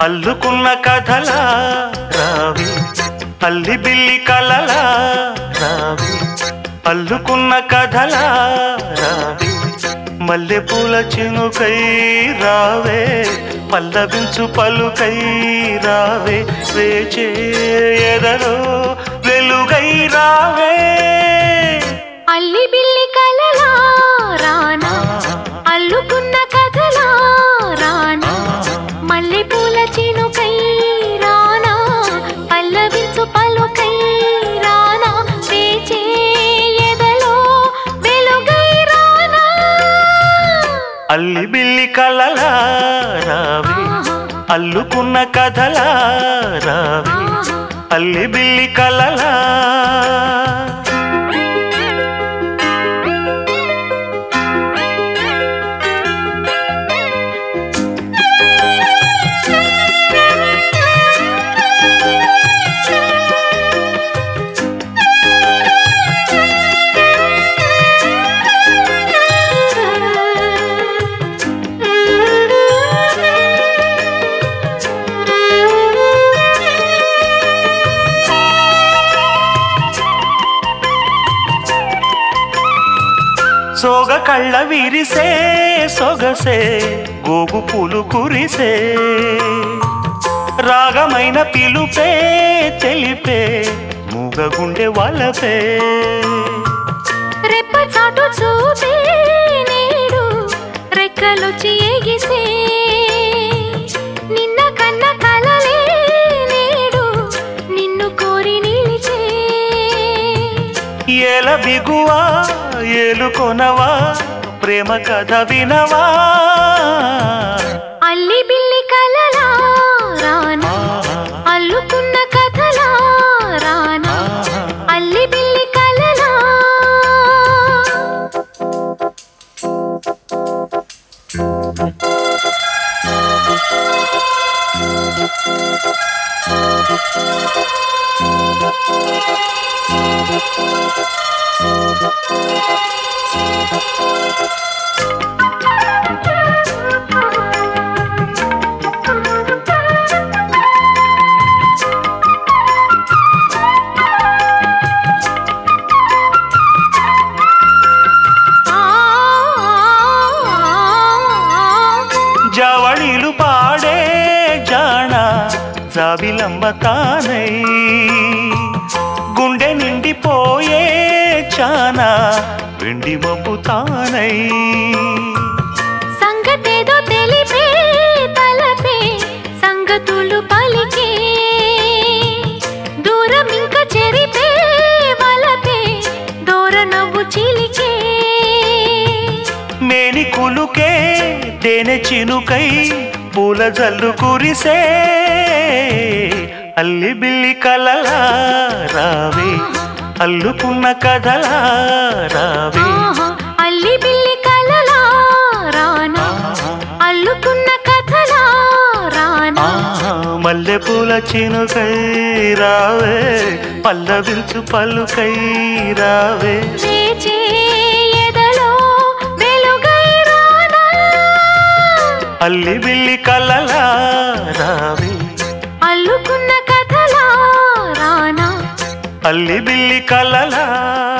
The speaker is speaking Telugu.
అల్లుకున్న కథలా రావి అల్లి బిల్లి కలలా రావి అల్లుకున్న కథలా రావి మల్లె పూల చినుకై రావే పల్లవించు పలుకై రావే వేచే ఎదలో వెలుగై రావే అల్లి బిల్లి కలలా రానా అల్లుకున్న కథలా రానా మల్లె పూల చినుకై రానా పల్లవించు పలుకై రానా వేచే ఎదలో వెలుగై రానా అల్లి బిల్లి కలలా రావి అల్లుకున్న కథలా రావి అల్లి బిల్లి కలలా సోగ కళ్ళ విరిసే సొగసే గోగు పూలు కురిసే రాగమైన పిలుపే తెలిపే మూగ గుండె వలపే రెప్ప చాటు చూపే నేడు రెక్కలొచ్చి ఎగిసే నిన్న కన్న కలలే నేడు నిన్ను కోరి నిలిచే ఏల బిగువా ఏలుకొనవా ప్రేమ కథ వినవా అల్లి బిల్లి కలలా రానా అల్లుకున్న కథలా రానా అల్లి బిల్లి కలలా ఆ, ఆ, ఆ, జవళిలు పాడే జాణ జాబిలంబ తానై గుండె నిండిపోయే చానా వెండి మబ్బు తానై సంగతేదో తెలిపే తలపే సంగతులు పలికే దూరం ఇంక చెరిపే వలపే దూర నవ్వు చిలికే మేని కులుకే తేనె చినుకై పూల జల్లు కురిసే అల్లి బిల్లి కలలా రావే అల్లుకున్న కథలా రావే ఆహా, అల్లి బిల్లి కలలా రానా అల్లుకున్న కథలా రానా ఆహా, మల్లె పూల చినుకై రావే పల్లవించు పలుకై రావే లేచే ఎదలో వెలుగై రానా అల్లి బిల్లి కలలా రావే అల్లుకున్న కథలా రానా అల్లి బిల్లి కలలా